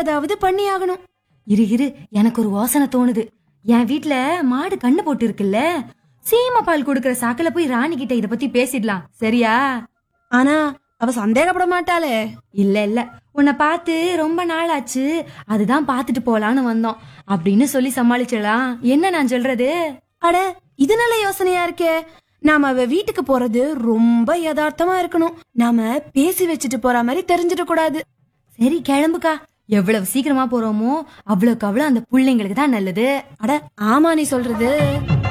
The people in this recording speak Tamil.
ஏதாவது பண்ணி ஆகணும் இரு இரு எனக்கு ஒரு யோசனை தோணுது என் வீட்ல மாடு கண்ணு போட்டு இருக்குல்ல சீம பால் கொடுக்கற சாக்குல போய் ராணி கிட்ட இத பத்தி பேசிடலாம் சரியா ஆனா அவ சந்தேகப்பட மாட்டாளே இல்ல இல்ல உன்னை பார்த்து ரொம்ப நாள் ஆச்சு அதுதான் பார்த்துட்டு போலான்னு வந்தோம் அப்படின்னு சொல்லி சமாளிச்சிடலாம் என்ன நான் சொல்றது அட இது நல்ல யோசனையா இருக்கே நாம அவ வீட்டுக்கு போறது ரொம்ப யதார்த்தமா இருக்கணும் நாம பேசி வச்சுட்டு போற மாதிரி தெரிஞ்சிட கூடாது சரி கிளம்புக்கா எவ்வளவு சீக்கிரமா போறோமோ அவ்வளவுக்கு அவ்வளவு அந்த பிள்ளைங்களுக்கு தான் நல்லது அட ஆமா நீ சொல்றது